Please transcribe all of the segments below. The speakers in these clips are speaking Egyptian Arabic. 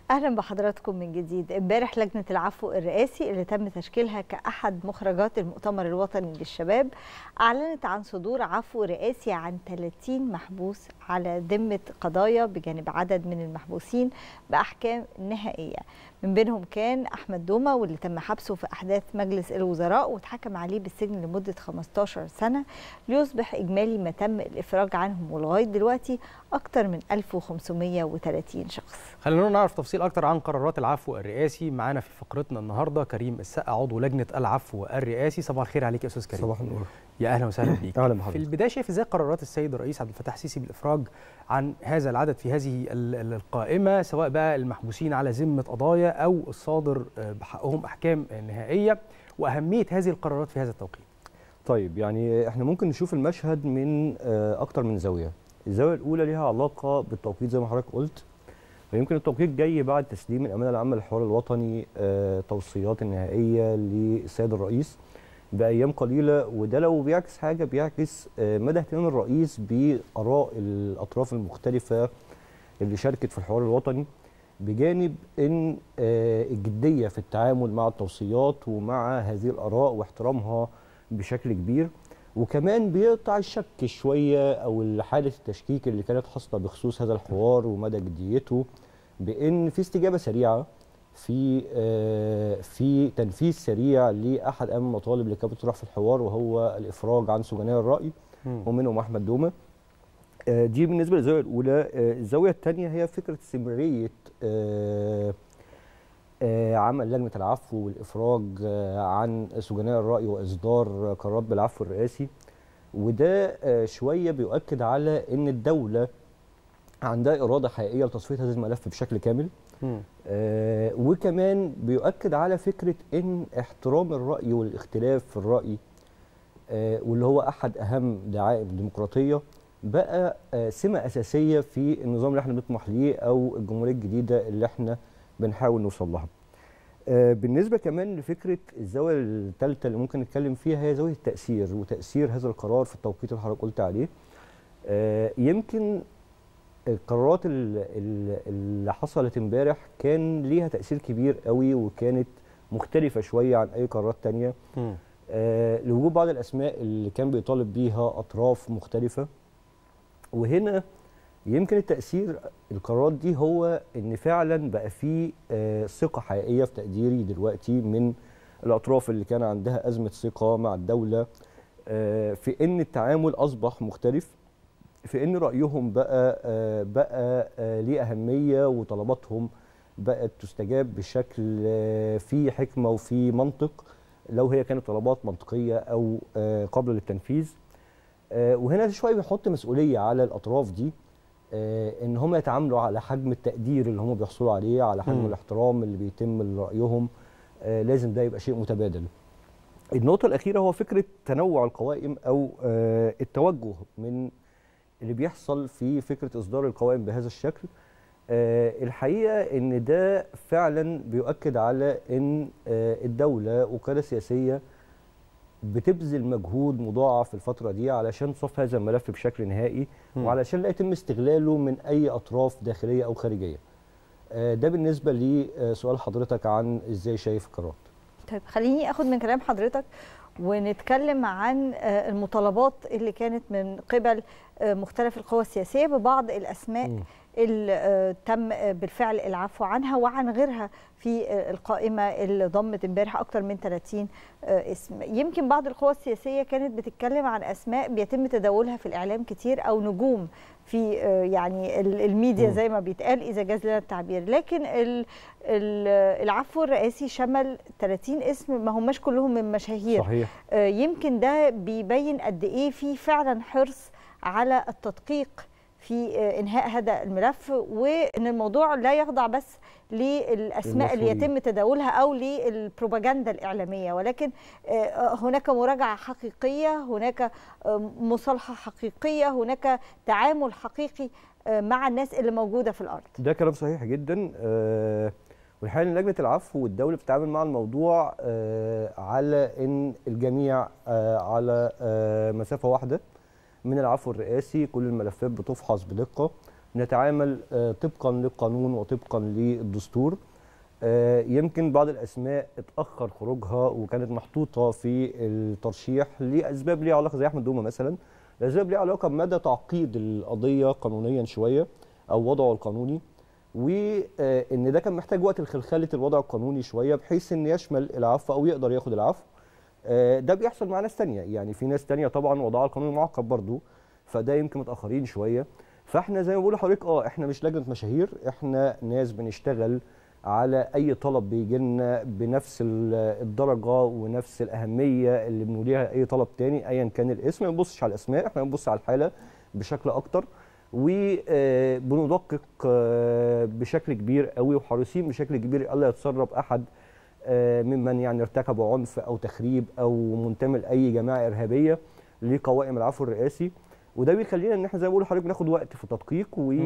اهلا بحضراتكم من جديد امبارح لجنه العفو الرئاسي اللي تم تشكيلها كاحد مخرجات المؤتمر الوطني للشباب اعلنت عن صدور عفو رئاسي عن 30 محبوس على ذمه قضايا بجانب عدد من المحبوسين باحكام نهائيه من بينهم كان احمد دومه واللي تم حبسه في احداث مجلس الوزراء واتحكم عليه بالسجن لمده 15 سنه ليصبح اجمالي ما تم الافراج عنهم ولغايه دلوقتي اكثر من 1530 شخص خلينا نعرف تفصيل اكتر عن قرارات العفو الرئاسي معانا في فقرتنا النهارده كريم السقا عضو لجنه العفو الرئاسي صباح الخير عليك يا استاذ كريم صباح النور يا اهلا وسهلا بيك اهلا في بحضرتك البدايه شايف ازاي قرارات السيد الرئيس عبد الفتاح السيسي بالافراج عن هذا العدد في هذه ال- ال- القائمه سواء بقى المحبوسين على ذمه قضايا او الصادر آه، بحقهم احكام نهائيه واهميه هذه القرارات في هذا التوقيت طيب يعني احنا ممكن نشوف المشهد من آه، اكتر من زاويه الزاويه الاولى ليها علاقه بالتوقيت زي ما حضرتك قلت ويمكن التوقيت جاي بعد تسليم الامانه العامه للحوار الوطني آه، توصيات النهائيه للسيد الرئيس بايام قليله وده لو بيعكس حاجه بيعكس آه، مدى اهتمام الرئيس باراء الاطراف المختلفه اللي شاركت في الحوار الوطني بجانب ان آه، الجديه في التعامل مع التوصيات ومع هذه الاراء واحترامها بشكل كبير وكمان بيقطع الشك شويه او حاله التشكيك اللي كانت حاصله بخصوص هذا الحوار ومدى جديته بان في استجابه سريعه في آه، في تنفيذ سريع لاحد اهم المطالب اللي كانت بتطرح في الحوار وهو الافراج عن سجناء الراي ومنهم احمد دومه آه، دي بالنسبه للزاويه الاولى آه، الزاويه الثانيه هي فكره استمراريه آه، آه، عمل لجنه العفو والافراج آه، عن سجناء الراي واصدار قرارات بالعفو الرئاسي وده آه، شويه بيؤكد على ان الدوله عندها اراده حقيقيه لتصفيه هذا الملف بشكل كامل آه، وكمان بيؤكد على فكره ان احترام الراي والاختلاف في الراي آه، واللي هو احد اهم دعائم الديمقراطيه بقى آه، سمه اساسيه في النظام اللي احنا بنطمح ليه او الجمهوريه الجديده اللي احنا بنحاول نوصل لها. آه، بالنسبه كمان لفكره الزاويه الثالثه اللي ممكن نتكلم فيها هي زاويه التاثير وتاثير هذا القرار في التوقيت اللي حضرتك قلت عليه. آه، يمكن القرارات ال- ال- اللي حصلت امبارح كان ليها تاثير كبير قوي وكانت مختلفه شويه عن اي قرارات تانية آه، لوجود بعض الاسماء اللي كان بيطالب بيها اطراف مختلفه وهنا يمكن التاثير القرارات دي هو ان فعلا بقى في آه، ثقه حقيقيه في تقديري دلوقتي من الاطراف اللي كان عندها ازمه ثقه مع الدوله آه، في ان التعامل اصبح مختلف في ان رايهم بقى آه، بقى آه، ليه اهميه وطلباتهم بقت تستجاب بشكل آه، فيه حكمه وفيه منطق لو هي كانت طلبات منطقيه او آه، قابله للتنفيذ آه، وهنا شويه بيحط مسؤوليه على الاطراف دي آه، ان هم يتعاملوا على حجم التقدير اللي هم بيحصلوا عليه على حجم مم. الاحترام اللي بيتم لرايهم آه، لازم ده يبقى شيء متبادل النقطه الاخيره هو فكره تنوع القوائم او آه، التوجه من اللي بيحصل في فكره اصدار القوائم بهذا الشكل آه، الحقيقه ان ده فعلا بيؤكد على ان آه، الدوله وكاله سياسيه بتبذل مجهود مضاعف في الفتره دي علشان تصف هذا الملف بشكل نهائي مم. وعلشان لا يتم استغلاله من اي اطراف داخليه او خارجيه آه، ده بالنسبه لسؤال حضرتك عن ازاي شايف القرارات طيب خليني اخد من كلام حضرتك ونتكلم عن آه، المطالبات اللي كانت من قبل آه، مختلف القوى السياسيه ببعض الاسماء مم. اللي آه، تم آه، بالفعل العفو عنها وعن غيرها في آه، القائمه اللي ضمت امبارح اكثر من 30 آه، اسم يمكن بعض القوى السياسيه كانت بتتكلم عن اسماء بيتم تداولها في الاعلام كتير او نجوم في آه، يعني ال- الميديا مم. زي ما بيتقال اذا جاز لنا التعبير لكن ال- ال- العفو الرئاسي شمل 30 اسم ما هماش كلهم من مشاهير صحيح آه، يمكن ده بيبين قد ايه في فعلا حرص على التدقيق في آه، انهاء هذا الملف وان الموضوع لا يخضع بس للاسماء اللي المسؤولين. يتم تداولها او للبروباغندا الاعلاميه ولكن آه، هناك مراجعه حقيقيه هناك آه، مصالحه حقيقيه هناك تعامل حقيقي آه، مع الناس اللي موجوده في الارض ده كلام صحيح جدا آه، والحقيقه ان لجنه العفو والدوله بتتعامل مع الموضوع آه، على ان الجميع آه، على آه، مسافه واحده من العفو الرئاسي كل الملفات بتفحص بدقه نتعامل آه، طبقا للقانون وطبقا للدستور آه، يمكن بعض الاسماء اتاخر خروجها وكانت محطوطه في الترشيح لاسباب ليها علاقه زي احمد دومه مثلا لاسباب ليها علاقه بمدى تعقيد القضيه قانونيا شويه او وضعه القانوني وان ده كان محتاج وقت لخلخله الوضع القانوني شويه بحيث ان يشمل العفو او يقدر ياخد العفو آه، ده بيحصل مع ناس تانية يعني في ناس تانية طبعا وضعها القانوني معقد برضو فده يمكن متاخرين شويه فاحنا زي ما بقول لحضرتك اه احنا مش لجنه مشاهير احنا ناس بنشتغل على اي طلب بيجي لنا بنفس ال- الدرجه ونفس الاهميه اللي بنوليها اي طلب تاني ايا كان الاسم ما بنبصش على الاسماء احنا بنبص على الحاله بشكل اكتر وبندقق بشكل كبير قوي وحريصين بشكل كبير الا يتسرب احد آه، ممن يعني ارتكبوا عنف او تخريب او منتمي لاي جماعه ارهابيه لقوائم العفو الرئاسي وده بيخلينا ان احنا زي ما بقول لحضرتك بناخد وقت في التدقيق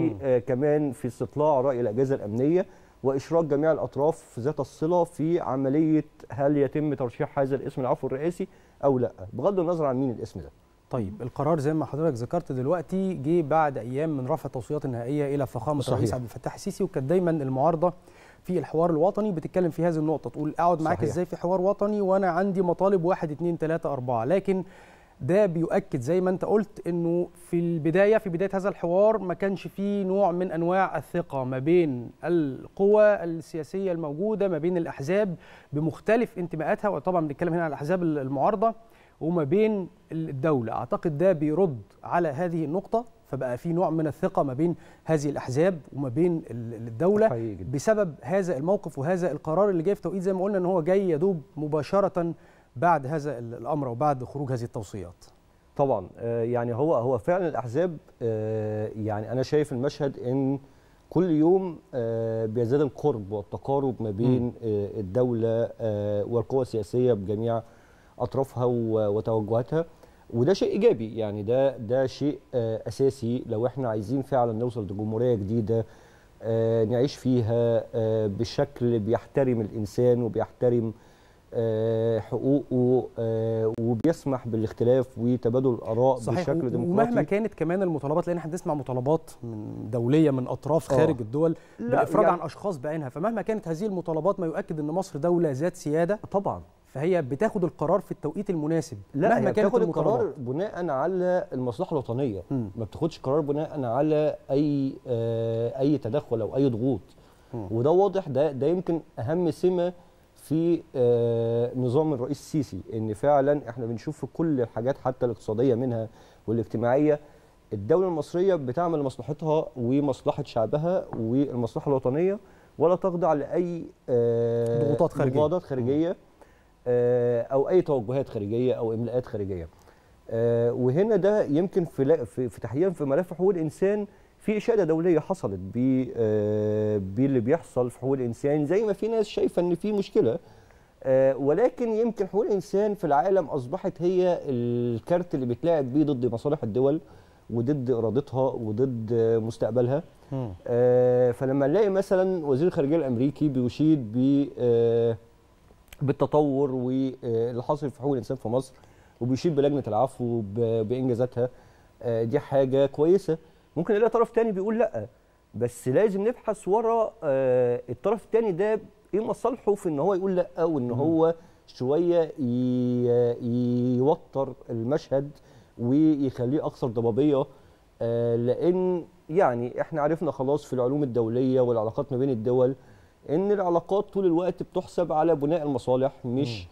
وكمان في استطلاع راي الاجهزه الامنيه واشراك جميع الاطراف ذات الصله في عمليه هل يتم ترشيح هذا الاسم العفو الرئاسي او لا بغض النظر عن مين الاسم ده طيب القرار زي ما حضرتك ذكرت دلوقتي جه بعد ايام من رفع التوصيات النهائيه الى فخامه صحيح. الرئيس عبد الفتاح السيسي وكانت دايما المعارضه في الحوار الوطني بتتكلم في هذه النقطه تقول اقعد معاك صحيح. ازاي في حوار وطني وانا عندي مطالب واحد اتنين تلاته اربعه لكن ده بيؤكد زي ما انت قلت انه في البدايه في بدايه هذا الحوار ما كانش فيه نوع من انواع الثقه ما بين القوى السياسيه الموجوده ما بين الاحزاب بمختلف انتماءاتها وطبعا بنتكلم هنا على الاحزاب المعارضه وما بين الدولة أعتقد ده بيرد على هذه النقطة فبقى في نوع من الثقة ما بين هذه الأحزاب وما بين ال- الدولة حقيقي جدا. بسبب هذا الموقف وهذا القرار اللي جاي في توقيت زي ما قلنا ان هو جاي يدوب مباشرة بعد هذا ال- الأمر وبعد خروج هذه التوصيات طبعا آه، يعني هو هو فعلا الاحزاب آه، يعني انا شايف المشهد ان كل يوم آه، بيزداد القرب والتقارب ما بين آه، الدوله آه، والقوى السياسيه بجميع اطرافها و- وتوجهاتها وده شيء ايجابي يعني ده ده شيء آه، اساسي لو احنا عايزين فعلا نوصل لجمهوريه جديده آه، نعيش فيها آه، بشكل بيحترم الانسان وبيحترم آه، حقوقه آه، وبيسمح بالاختلاف وتبادل الاراء صحيح بشكل و- ديمقراطي ومهما كانت كمان المطالبات لان احنا بنسمع مطالبات من دوليه من اطراف آه. خارج الدول لا، بالافراج يعني- عن اشخاص بعينها فمهما كانت هذه المطالبات ما يؤكد ان مصر دوله ذات سياده طبعا فهي بتاخد القرار في التوقيت المناسب لا مهما هي كانت بتاخد المطالبات القرار بناء على المصلحه الوطنيه مم. ما بتاخدش قرار بناء على اي آه، اي تدخل او اي ضغوط مم. وده واضح ده ده يمكن اهم سمه في آه، نظام الرئيس السيسي ان فعلا احنا بنشوف في كل الحاجات حتى الاقتصاديه منها والاجتماعيه الدوله المصريه بتعمل لمصلحتها ومصلحه شعبها والمصلحه الوطنيه ولا تخضع لاي آه، ضغوطات خارجية. ضغوطات خارجيه آه، او اي توجهات خارجيه او املاءات خارجيه آه، وهنا ده يمكن في لا- في في تحديدا في ملف حقوق الانسان في اشاده دوليه حصلت ب- آه، باللي بيحصل في حقوق الانسان زي ما في ناس شايفه ان في مشكله آه، ولكن يمكن حقوق الانسان في العالم اصبحت هي الكارت اللي بيتلعب بيه ضد مصالح الدول وضد ارادتها وضد آه، مستقبلها مم. آه، فلما نلاقي مثلا وزير الخارجيه الامريكي بيشيد ب آه، بالتطور واللي حاصل في حقوق الانسان في مصر وبيشيد بلجنه العفو ب- بانجازاتها آه، دي حاجه كويسه ممكن نلاقي طرف تاني بيقول لا بس لازم نبحث ورا آه، الطرف التاني ده ايه مصالحه في ان هو يقول لا وان هو شويه ي- يوتر المشهد ويخليه اكثر ضبابيه آه، لان يعني احنا عرفنا خلاص في العلوم الدوليه والعلاقات ما بين الدول ان العلاقات طول الوقت بتحسب على بناء المصالح مش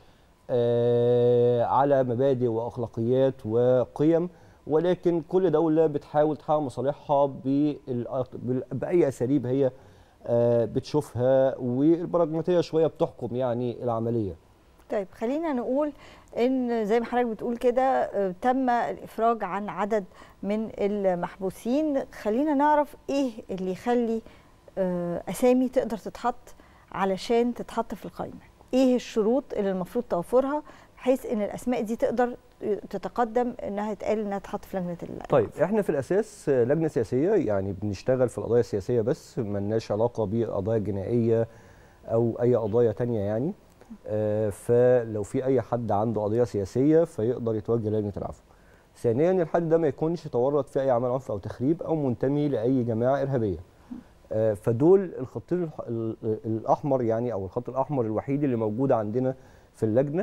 آه على مبادئ واخلاقيات وقيم ولكن كل دوله بتحاول تحقق مصالحها بالأ- بال- باي اساليب هي آه بتشوفها والبراجماتيه شويه بتحكم يعني العمليه طيب خلينا نقول ان زي ما حضرتك بتقول كده آه، تم الافراج عن عدد من المحبوسين خلينا نعرف ايه اللي يخلي آه، اسامي تقدر تتحط علشان تتحط في القائمه ايه الشروط اللي المفروض توفرها بحيث ان الاسماء دي تقدر تتقدم انها يتقال انها تتحط في لجنه ال- طيب احنا في الاساس لجنه سياسيه يعني بنشتغل في القضايا السياسيه بس ملناش علاقه بالقضايا الجنائيه او اي قضايا تانية يعني آه، فلو في اي حد عنده قضيه سياسيه فيقدر يتوجه لجنه العفو ثانيا الحد ده ما يكونش تورط في اي عمل عنف او تخريب او منتمي لاي جماعه ارهابيه آه، فدول الخطين الح- ال- ال- الاحمر يعني او الخط الاحمر الوحيد اللي موجود عندنا في اللجنه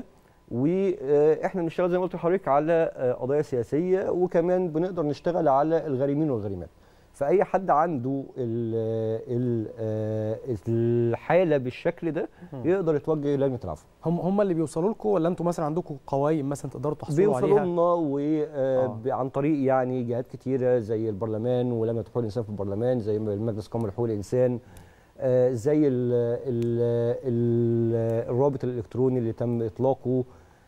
واحنا بنشتغل زي ما قلت لحضرتك على آه، قضايا سياسيه وكمان بنقدر نشتغل على الغارمين والغارمات فاي حد عنده ال ال آه، الحاله بالشكل ده يقدر يتوجه لجنه العفو هم هم اللي بيوصلوا لكم ولا انتوا مثلا عندكم قوائم مثلا تقدروا تحصلوا بيوصلوا عليها لنا آه. وعن طريق يعني جهات كتيره زي البرلمان ولجنه حقوق الانسان في البرلمان زي المجلس القومي لحقوق الانسان آه، زي ال ال ال الرابط الالكتروني اللي تم اطلاقه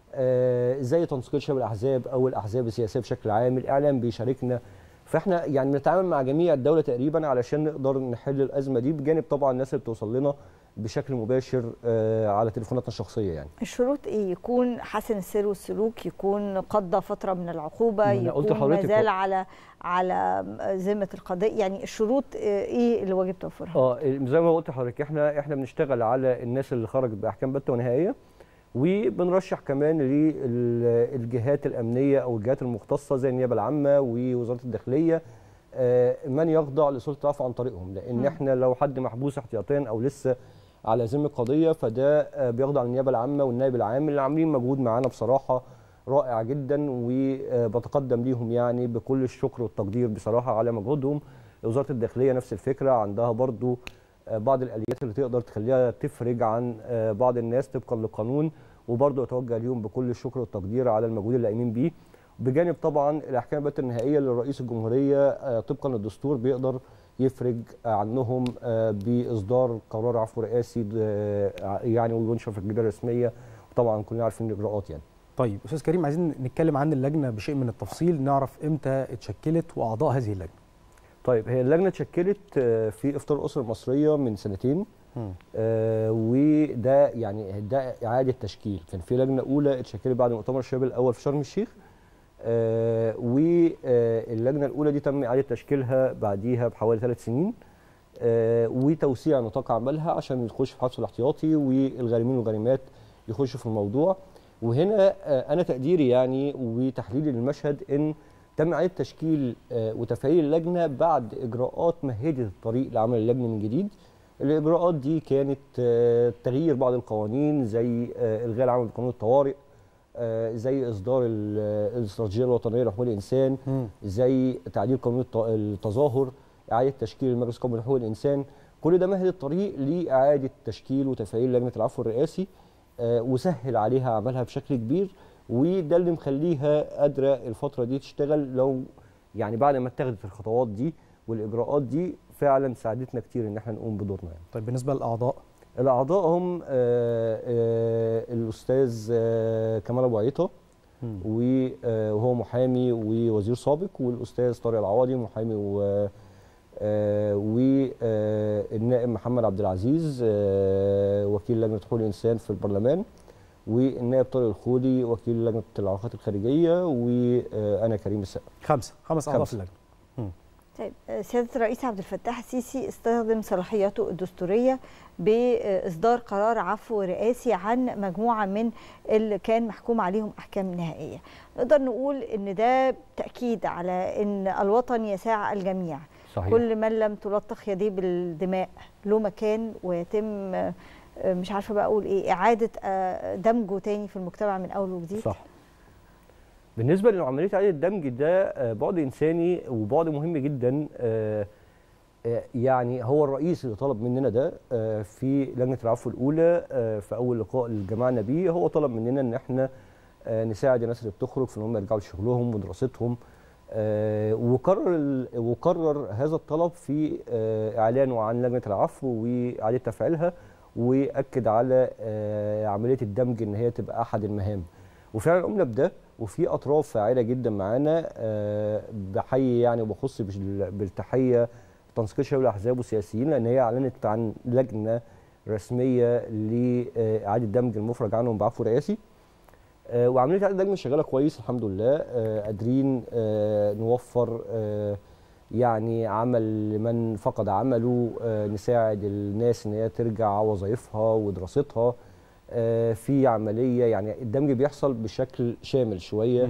آه، زي تنسيق شباب الاحزاب او الاحزاب السياسيه بشكل عام الاعلام بيشاركنا فاحنا يعني بنتعامل مع جميع الدوله تقريبا علشان نقدر نحل الازمه دي بجانب طبعا الناس اللي بتوصل لنا بشكل مباشر آه، على تليفوناتنا الشخصيه يعني الشروط ايه يكون حسن السير والسلوك يكون قضى فتره من العقوبه ما أنا قلت يكون ما لحضرتك زال هو- على على ذمه القضاء يعني الشروط ايه اللي واجب توفرها اه زي ما قلت لحضرتك احنا احنا بنشتغل على الناس اللي خرجت باحكام باته ونهائيه وبنرشح كمان للجهات الامنيه او الجهات المختصه زي النيابه العامه ووزاره الداخليه آه، من يخضع لسلطه العفو عن طريقهم لان مم. احنا لو حد محبوس احتياطيا او لسه على ذمه قضيه فده آه، بيخضع للنيابه العامه والنائب العام اللي عاملين مجهود معانا بصراحه رائع جدا وبتقدم ليهم يعني بكل الشكر والتقدير بصراحه على مجهودهم وزاره الداخليه نفس الفكره عندها برضو آه، بعض الاليات اللي تقدر تخليها تفرج عن آه، بعض الناس طبقا للقانون وبرضو اتوجه ليهم بكل الشكر والتقدير على المجهود اللي قايمين بيه بجانب طبعا الاحكام البت النهائيه اللي رئيس الجمهوريه آه، طبقا للدستور بيقدر يفرج آه، عنهم آه، باصدار قرار عفو رئاسي آه، يعني وينشر في الجريده الرسميه وطبعا كلنا عارفين الاجراءات يعني طيب استاذ كريم عايزين نتكلم عن اللجنه بشيء من التفصيل نعرف امتى اتشكلت واعضاء هذه اللجنه طيب هي اللجنه اتشكلت آه، في افطار الاسره المصريه من سنتين آه وده يعني ده اعاده تشكيل كان في لجنه اولى اتشكلت بعد مؤتمر الشباب الاول في شرم الشيخ آه واللجنه الاولى دي تم اعاده تشكيلها بعديها بحوالي ثلاث سنين آه وتوسيع نطاق عملها عشان يخش في الحبس الاحتياطي والغارمين والغارمات يخشوا في الموضوع وهنا آه انا تقديري يعني وتحليلي للمشهد ان تم اعاده تشكيل آه وتفعيل اللجنه بعد اجراءات مهدت الطريق لعمل اللجنه من جديد الاجراءات دي كانت آه، تغيير بعض القوانين زي آه، الغاء العمل بقانون الطوارئ آه، زي اصدار ال- الاستراتيجيه الوطنيه لحقوق الانسان زي تعديل قانون الت- التظاهر اعاده تشكيل المجلس القومي لحقوق الانسان كل ده مهد الطريق لاعاده تشكيل وتفعيل لجنه العفو الرئاسي آه، وسهل عليها عملها بشكل كبير وده اللي مخليها قادره الفتره دي تشتغل لو يعني بعد ما اتخذت الخطوات دي والاجراءات دي فعلا ساعدتنا كتير ان احنا نقوم بدورنا يعني. طيب بالنسبه للاعضاء الاعضاء هم آه، آه، الاستاذ آه، كمال ابو عيطه و- آه، وهو محامي ووزير سابق والاستاذ طارق العوضي محامي و والنائب محمد عبد العزيز آه، وكيل لجنه حقوق الانسان في البرلمان والنائب طارق الخولي وكيل لجنه العلاقات الخارجيه وانا كريم السقا خمسه خمس اعضاء في خمسة. اللجنه طيب آه، سيادة الرئيس عبد الفتاح السيسي استخدم صلاحياته الدستورية بإصدار قرار عفو رئاسي عن مجموعة من اللي كان محكوم عليهم أحكام نهائية نقدر نقول إن ده تأكيد على إن الوطن يساع الجميع صحيح كل من لم تلطخ يديه بالدماء له مكان ويتم آه، آه، مش عارفة بقى أقول إيه إعادة آه، دمجه تاني في المجتمع من أول وجديد صح بالنسبه لعمليه اعاده الدمج ده آه، بعد انساني وبعد مهم جدا آه، آه، يعني هو الرئيس اللي طلب مننا ده آه، في لجنه العفو الاولى آه، في اول لقاء اللي جمعنا بيه هو طلب مننا ان احنا آه، نساعد الناس اللي بتخرج في ان هم يرجعوا لشغلهم ودراستهم آه، وقرر ال- وقرر هذا الطلب في آه، اعلانه عن لجنه العفو واعاده تفعيلها واكد على آه، عمليه الدمج ان هي تبقى احد المهام وفعلا قمنا بده وفي اطراف فاعله جدا معانا آه، بحيي يعني وبخص بال- بالتحيه تنسيق شباب الاحزاب والسياسيين لان هي اعلنت عن لجنه رسميه لاعاده دمج المفرج عنهم بعفو رئاسي آه، وعمليه اعاده الدمج شغاله كويس الحمد لله آه، قادرين آه، نوفر آه، يعني عمل لمن فقد عمله آه، نساعد الناس ان هي ترجع وظائفها ودراستها آه، في عمليه يعني الدمج بيحصل بشكل شامل شويه مم.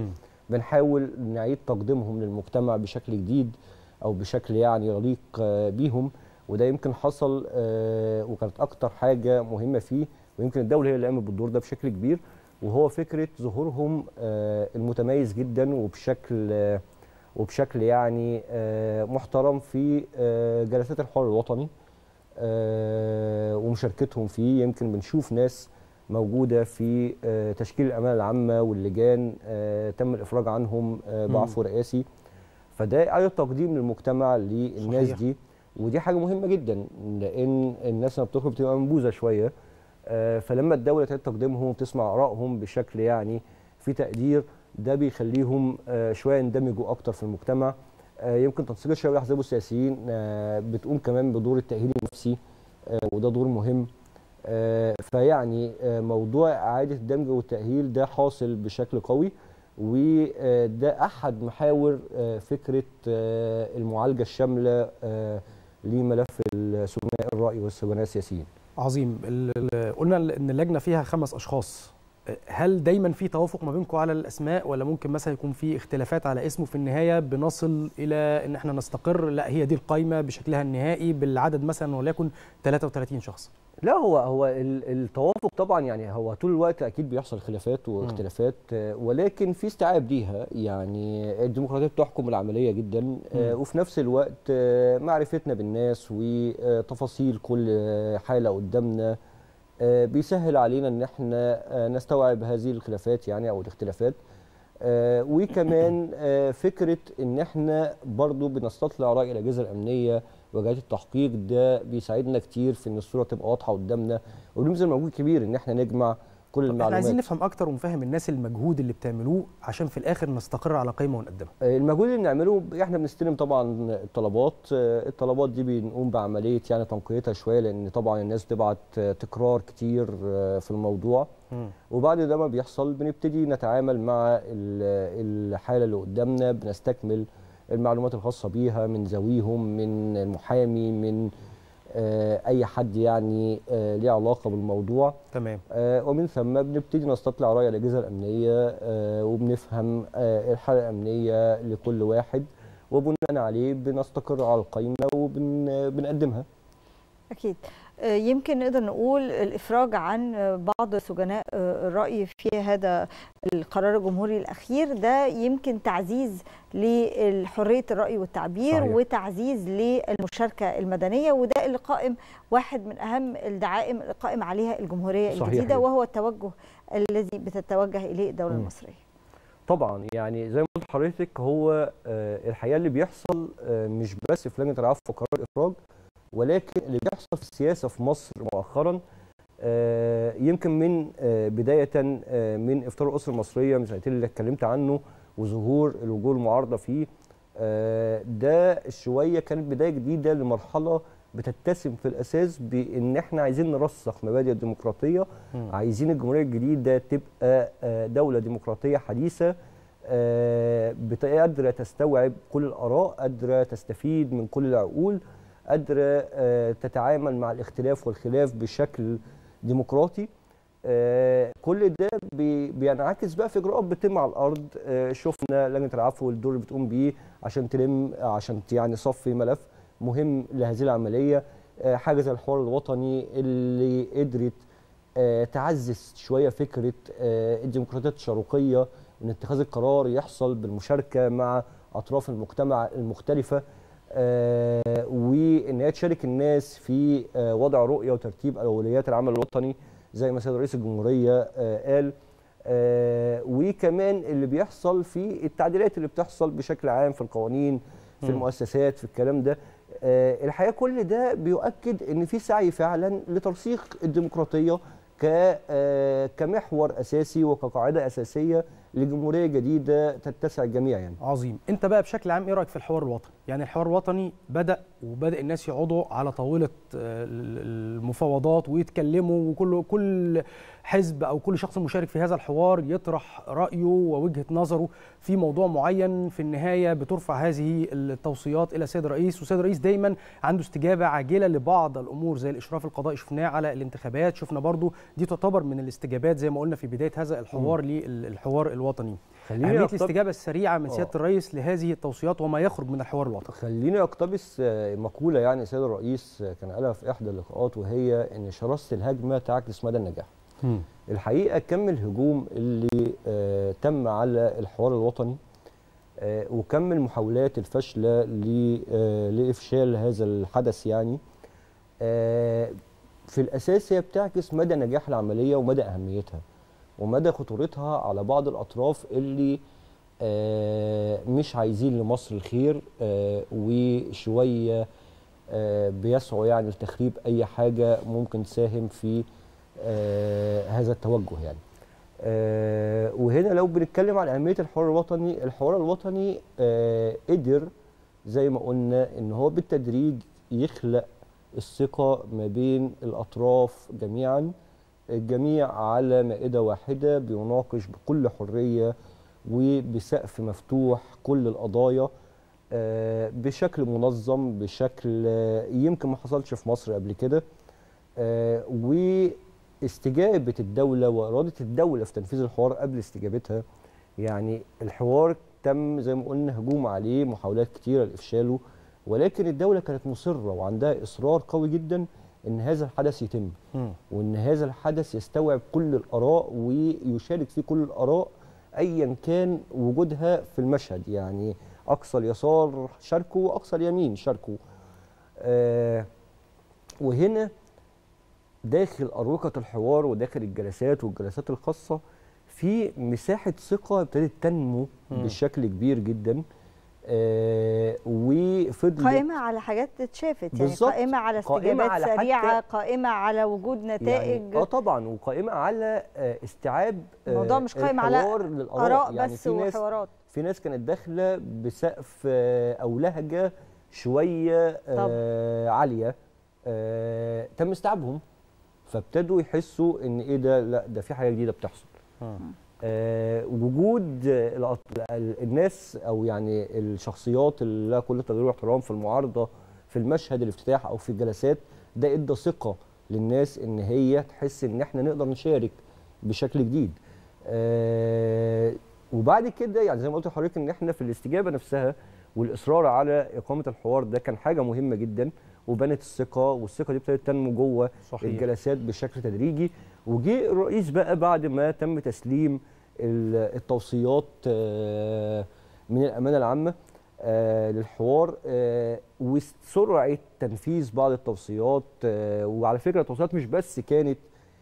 بنحاول نعيد تقديمهم للمجتمع بشكل جديد او بشكل يعني يليق آه، بيهم وده يمكن حصل آه، وكانت اكتر حاجه مهمه فيه ويمكن الدوله هي اللي قامت بالدور ده بشكل كبير وهو فكره ظهورهم آه، المتميز جدا وبشكل آه، وبشكل يعني آه، محترم في آه، جلسات الحوار الوطني آه، ومشاركتهم فيه يمكن بنشوف ناس موجوده في آه، تشكيل الامانه العامه واللجان آه، تم الافراج عنهم آه، بعفو رئاسي فده اعاده تقديم للمجتمع للناس صحيح. دي ودي حاجه مهمه جدا لان الناس لما بتخرج بتبقى منبوذه شويه آه، فلما الدوله تعيد تقديمهم وتسمع ارائهم بشكل يعني في تقدير ده بيخليهم آه، شويه يندمجوا اكتر في المجتمع آه، يمكن تنسيق الشباب والاحزاب السياسيين آه، بتقوم كمان بدور التاهيل النفسي آه، وده دور مهم آه، فيعني آه، موضوع اعاده الدمج والتاهيل ده حاصل بشكل قوي وده احد محاور آه، فكره آه، المعالجه الشامله آه، لملف السجناء الراي والسجناء السياسيين عظيم ال- ال- قلنا ان اللجنه فيها خمس اشخاص هل دايما في توافق ما بينكم على الاسماء ولا ممكن مثلا يكون في اختلافات على اسمه في النهايه بنصل الى ان احنا نستقر لا هي دي القائمه بشكلها النهائي بالعدد مثلا وليكن 33 شخص لا هو هو ال- التوافق طبعا يعني هو طول الوقت اكيد بيحصل خلافات واختلافات آه، ولكن في استيعاب ليها يعني الديمقراطيه بتحكم العمليه جدا آه، وفي نفس الوقت آه، معرفتنا بالناس وتفاصيل كل آه، حاله قدامنا آه، بيسهل علينا ان احنا آه، نستوعب هذه الخلافات يعني او الاختلافات آه، وكمان آه، فكره ان احنا برضو بنستطلع راي الاجهزه الامنيه وجهات التحقيق ده بيساعدنا كتير في ان الصوره تبقى واضحه قدامنا وبنبذل مجهود كبير ان احنا نجمع كل طب احنا المعلومات عايزين نفهم اكتر ونفهم الناس المجهود اللي بتعملوه عشان في الاخر نستقر على قائمه ونقدمها آه، المجهود اللي بنعمله احنا بنستلم طبعا الطلبات آه، الطلبات دي بنقوم بعمليه يعني تنقيتها شويه لان طبعا الناس بتبعت آه، تكرار كتير آه، في الموضوع وبعد ده ما بيحصل بنبتدي نتعامل مع ال- الحاله اللي قدامنا بنستكمل المعلومات الخاصه بيها من ذويهم من المحامي من آه، اي حد يعني آه، ليه علاقه بالموضوع تمام آه، ومن ثم بنبتدي نستطلع راي الاجهزه الامنيه آه، وبنفهم آه، الحاله الامنيه لكل واحد وبناء عليه بنستقر على القائمه وبنقدمها أكيد آه، يمكن نقدر نقول الإفراج عن آه، بعض سجناء آه، الرأي في هذا القرار الجمهوري الأخير ده يمكن تعزيز لحرية الرأي والتعبير صحيح. وتعزيز للمشاركة المدنية وده اللي قائم واحد من أهم الدعائم اللي قائم عليها الجمهورية صحيح الجديدة جدا. وهو التوجه الذي بتتوجه إليه الدولة مم. المصرية طبعا يعني زي ما قلت لحضرتك هو آه، الحقيقه اللي بيحصل آه، مش بس في لجنه العفو وقرار الافراج ولكن اللي بيحصل في السياسه في مصر مؤخرا آه، يمكن من آه، بدايه آه، من افطار الاسره المصريه من سنتين اللي اتكلمت عنه وظهور الوجوه المعارضه فيه آه، ده شويه كانت بدايه جديده لمرحله بتتسم في الاساس بان احنا عايزين نرسخ مبادئ الديمقراطيه عايزين الجمهوريه الجديده تبقى آه، دوله ديمقراطيه حديثه آه، بت- قادره تستوعب كل الاراء قادره تستفيد من كل العقول قادره آه، تتعامل مع الاختلاف والخلاف بشكل ديمقراطي آه، كل ده بي- بينعكس بقى في اجراءات بتتم على الارض آه، شفنا لجنه العفو والدور اللي بتقوم بيه عشان تلم عشان يعني تصفي ملف مهم لهذه العمليه آه، حاجه زي الحوار الوطني اللي قدرت آه، تعزز شويه فكره آه، الديمقراطيه التشاركيه ان اتخاذ القرار يحصل بالمشاركه مع اطراف المجتمع المختلفه آه، وان هي تشارك الناس في آه، وضع رؤيه وترتيب اولويات العمل الوطني زي ما سيد رئيس الجمهوريه آه، قال آه، وكمان اللي بيحصل في التعديلات اللي بتحصل بشكل عام في القوانين في مم. المؤسسات في الكلام ده آه، الحقيقه كل ده بيؤكد ان في سعي فعلا لترسيخ الديمقراطيه ك آه، كمحور اساسي وكقاعده اساسيه لجمهوريه جديده تتسع الجميع يعني عظيم انت بقى بشكل عام ايه رايك في الحوار الوطني يعني الحوار الوطني بدا وبدا الناس يقعدوا على طاوله آه، المفاوضات ويتكلموا وكل كل حزب او كل شخص مشارك في هذا الحوار يطرح رايه ووجهه نظره في موضوع معين في النهايه بترفع هذه التوصيات الى السيد الرئيس والسيد الرئيس دايما عنده استجابه عاجله لبعض الامور زي الاشراف القضائي شفناه على الانتخابات شفنا برضو دي تعتبر من الاستجابات زي ما قلنا في بدايه هذا الحوار للحوار الوطني خليني اهميه أقتب- الاستجابه السريعه من آه. سياده الرئيس لهذه التوصيات وما يخرج من الحوار الوطني خليني اقتبس آه، مقوله يعني السيد الرئيس آه، كان قالها في احدى اللقاءات وهي ان شراسه الهجمه تعكس مدى النجاح. الحقيقه كم الهجوم اللي آه تم على الحوار الوطني آه وكم المحاولات الفاشله ل- آه لافشال هذا الحدث يعني آه في الاساس هي بتعكس مدى نجاح العمليه ومدى اهميتها ومدى خطورتها على بعض الاطراف اللي آه مش عايزين لمصر الخير آه وشويه آه بيسعوا يعني لتخريب اي حاجه ممكن تساهم في آه هذا التوجه يعني آه وهنا لو بنتكلم عن اهميه الحوار الوطني الحوار الوطني آه قدر زي ما قلنا ان هو بالتدريج يخلق الثقه ما بين الاطراف جميعا الجميع على مائده واحده بيناقش بكل حريه وبسقف مفتوح كل القضايا آه، بشكل منظم بشكل آه، يمكن ما حصلش في مصر قبل كده آه، واستجابه الدوله واراده الدوله في تنفيذ الحوار قبل استجابتها يعني الحوار تم زي ما قلنا هجوم عليه محاولات كتيره لافشاله ولكن الدوله كانت مصره وعندها اصرار قوي جدا ان هذا الحدث يتم وان هذا الحدث يستوعب كل الاراء ويشارك فيه كل الاراء ايا كان وجودها في المشهد يعني اقصى اليسار شاركوا واقصى اليمين شاركوا آه وهنا داخل اروقه الحوار وداخل الجلسات والجلسات الخاصه في مساحه ثقه ابتدت تنمو مم. بشكل كبير جدا آه وفضلت قائمة على حاجات اتشافت يعني بالظبط. قائمة على قائمة استجابات على حتى- سريعة قائمة على وجود نتائج يعني اه طبعا وقائمه على آه استيعاب آه الموضوع مش قائم على الحوار للآراء. آراء يعني بس في ناس وحوارات في ناس كانت داخله بسقف آه، او لهجه شويه آه عاليه آه تم استيعابهم فابتدوا يحسوا ان ايه ده لا ده في حاجه جديده بتحصل آه وجود آه، الأط- ال- الناس او يعني الشخصيات اللي لها كل تقدير واحترام في المعارضه في المشهد الافتتاح او في الجلسات ده ادى ثقه للناس ان هي تحس ان احنا نقدر نشارك بشكل جديد آه وبعد كده يعني زي ما قلت لحضرتك ان احنا في الاستجابه نفسها والاصرار على اقامه الحوار ده كان حاجه مهمه جدا وبنت الثقه والثقه دي ابتدت تنمو جوه صحيح الجلسات بشكل تدريجي وجه الرئيس بقى بعد ما تم تسليم ال- التوصيات آه، من الامانه العامه آه، للحوار آه، وسرعه تنفيذ بعض التوصيات آه، وعلى فكره التوصيات مش بس كانت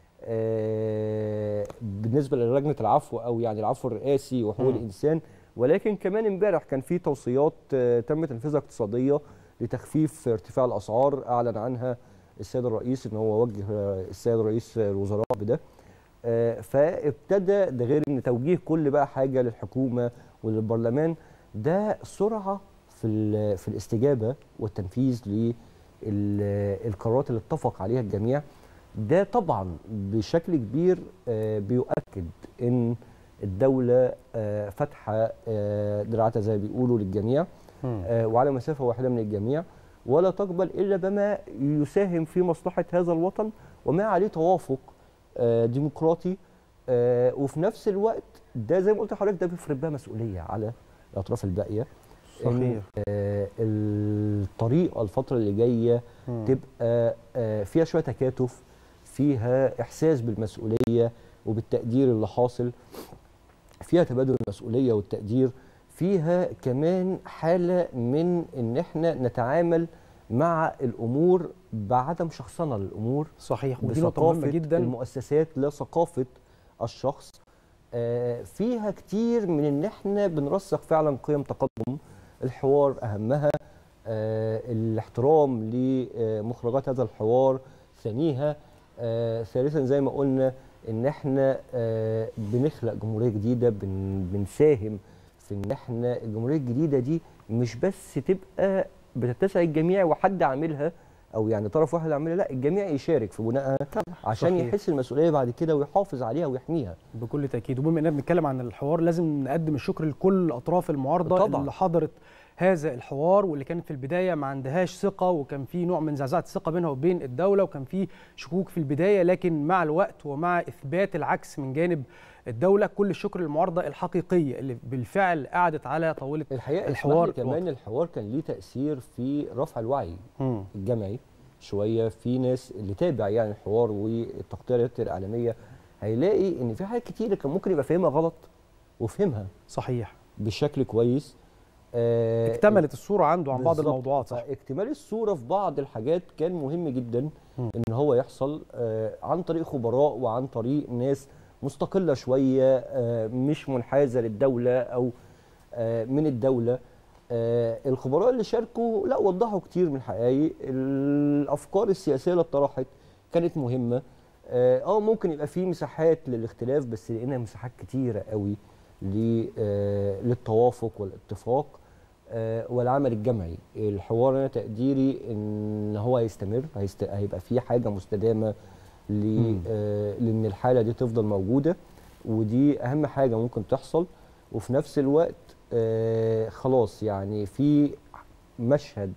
آه، بالنسبه للجنه العفو او يعني العفو الرئاسي وحقوق مم. الانسان ولكن كمان امبارح كان في توصيات آه، تم تنفيذها اقتصاديه لتخفيف ارتفاع الاسعار اعلن عنها السيد الرئيس ان هو وجه آه، السيد رئيس الوزراء بده آه، فابتدى ده غير ان توجيه كل بقى حاجه للحكومه وللبرلمان ده سرعه في ال- في الاستجابه والتنفيذ للقرارات اللي اتفق عليها الجميع ده طبعا بشكل كبير آه، بيؤكد ان الدوله آه، فاتحه آه، دراعاتها زي ما بيقولوا للجميع مم. آه، وعلى مسافه واحده من الجميع ولا تقبل الا بما يساهم في مصلحه هذا الوطن وما عليه توافق آه، ديمقراطي آه، وفي نفس الوقت ده زي ما قلت لحضرتك ده بيفرض بقى مسؤوليه على الاطراف الباقيه صحيح آه، الطريقه الفتره اللي جايه مم. تبقى آه، فيها شويه تكاتف فيها احساس بالمسؤوليه وبالتقدير اللي حاصل فيها تبادل المسؤوليه والتقدير فيها كمان حاله من ان احنا نتعامل مع الامور بعدم شخصنه للامور صحيح ودي نقطه مهمه بثقافه جدا المؤسسات لا ثقافه الشخص آه، فيها كتير من ان احنا بنرسخ فعلا قيم تقدم الحوار اهمها آه، الاحترام لمخرجات هذا الحوار ثانيها آه، ثالثا زي ما قلنا ان احنا آه، بنخلق جمهوريه جديده بن بنساهم في ان احنا الجمهوريه الجديده دي مش بس تبقى بتتسع الجميع وحد عاملها او يعني طرف واحد عاملها لا الجميع يشارك في بنائها طبعا عشان صحيح. يحس المسؤوليه بعد كده ويحافظ عليها ويحميها بكل تاكيد وبما اننا بنتكلم عن الحوار لازم نقدم الشكر لكل اطراف المعارضه طبعاً. اللي حضرت هذا الحوار واللي كانت في البدايه ما عندهاش ثقه وكان في نوع من زعزعه الثقه بينها وبين الدوله وكان في شكوك في البدايه لكن مع الوقت ومع اثبات العكس من جانب الدوله كل الشكر للمعارضه الحقيقيه اللي بالفعل قعدت على طاوله الحقيقه الحوار الحوار كمان الحوار كان ليه تاثير في رفع الوعي مم. الجمعي شويه في ناس اللي تابع يعني الحوار والتغطيات الاعلاميه هيلاقي ان في حاجات كتيره كان ممكن يبقى فاهمها غلط وفهمها صحيح بشكل كويس آه، اكتملت الصوره عنده عن بعض بالظبط. الموضوعات صح اكتمال الصوره في بعض الحاجات كان مهم جدا مم. ان هو يحصل آه، عن طريق خبراء وعن طريق ناس مستقله شويه آه، مش منحازه للدوله او آه، من الدوله آه، الخبراء اللي شاركوا لا وضحوا كتير من الحقائق الافكار السياسيه اللي اتطرحت كانت مهمه اه آه، ممكن يبقى في مساحات للاختلاف بس لقينا مساحات كتيره قوي ل- آه، للتوافق والاتفاق آه، والعمل الجمعي الحوار انا تقديري ان هو هيستمر هيست... هيبقى في حاجه مستدامه ل... مم. آه، لان الحاله دي تفضل موجوده ودي اهم حاجه ممكن تحصل وفي نفس الوقت آه، خلاص يعني في مشهد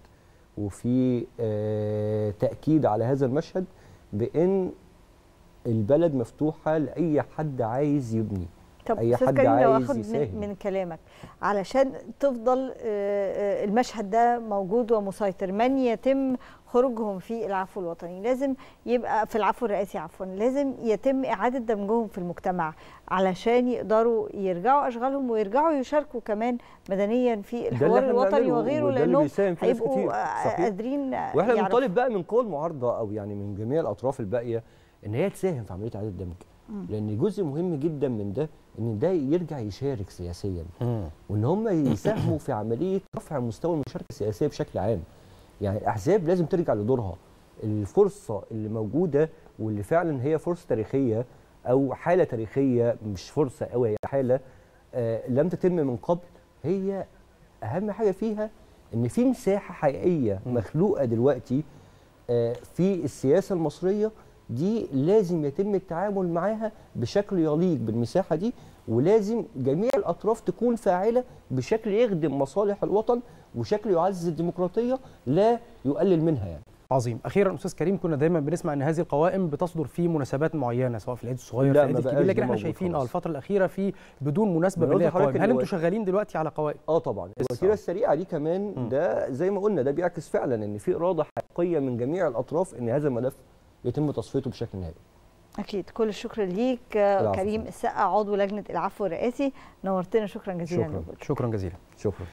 وفي آه، تاكيد على هذا المشهد بان البلد مفتوحه لاي حد عايز يبني طب أي استاذ حد كريم لو عايز اخد من, يساهم. من كلامك علشان تفضل آه، آه، المشهد ده موجود ومسيطر من يتم خروجهم في العفو الوطني لازم يبقى في العفو الرئاسي عفوا لازم يتم اعاده دمجهم في المجتمع علشان يقدروا يرجعوا اشغالهم ويرجعوا يشاركوا كمان مدنيا في اللي الحوار إحنا الوطني بنعمله وغيره وده اللي لانهم بيساهم فيه ناس كتير. هيبقوا آه، صحيح. قادرين آه، واحنا يعرفوا. بنطالب بقى من قوى المعارضه او يعني من جميع الاطراف الباقيه ان هي تساهم في عمليه اعاده الدمج مم. لان جزء مهم جدا من ده ان ده يرجع يشارك سياسيا مم. وان هم يساهموا في عمليه رفع مستوى المشاركه السياسيه بشكل عام يعني الاحزاب لازم ترجع لدورها الفرصه اللي موجوده واللي فعلا هي فرصه تاريخيه او حاله تاريخيه مش فرصه قوي هي حاله آه لم تتم من قبل هي اهم حاجه فيها ان في مساحه حقيقيه مم. مخلوقه دلوقتي آه في السياسه المصريه دي لازم يتم التعامل معاها بشكل يليق بالمساحه دي ولازم جميع الاطراف تكون فاعله بشكل يخدم مصالح الوطن وشكل يعزز الديمقراطيه لا يقلل منها يعني عظيم اخيرا استاذ كريم كنا دايما بنسمع ان هذه القوائم بتصدر في مناسبات معينه سواء في العيد الصغير لا، في ما العيد بقاش الكبير ده لكن احنا موجود شايفين اه خلاص. الفتره الاخيره في بدون مناسبه ما أنا قلت بنلاقي لحضرتك قوائم هل إن انتم شغالين دلوقتي على قوائم اه طبعا لسه. الوتيره السريعه دي كمان مم. ده زي ما قلنا ده بيعكس فعلا ان في اراده حقيقيه من جميع الاطراف ان هذا الملف يتم تصفيته بشكل نهائي اكيد كل الشكر ليك آه، العفو. كريم السقا عضو لجنه العفو الرئاسي نورتنا شكرا جزيلا شكراً. لوجودك شكرا جزيلا شكرا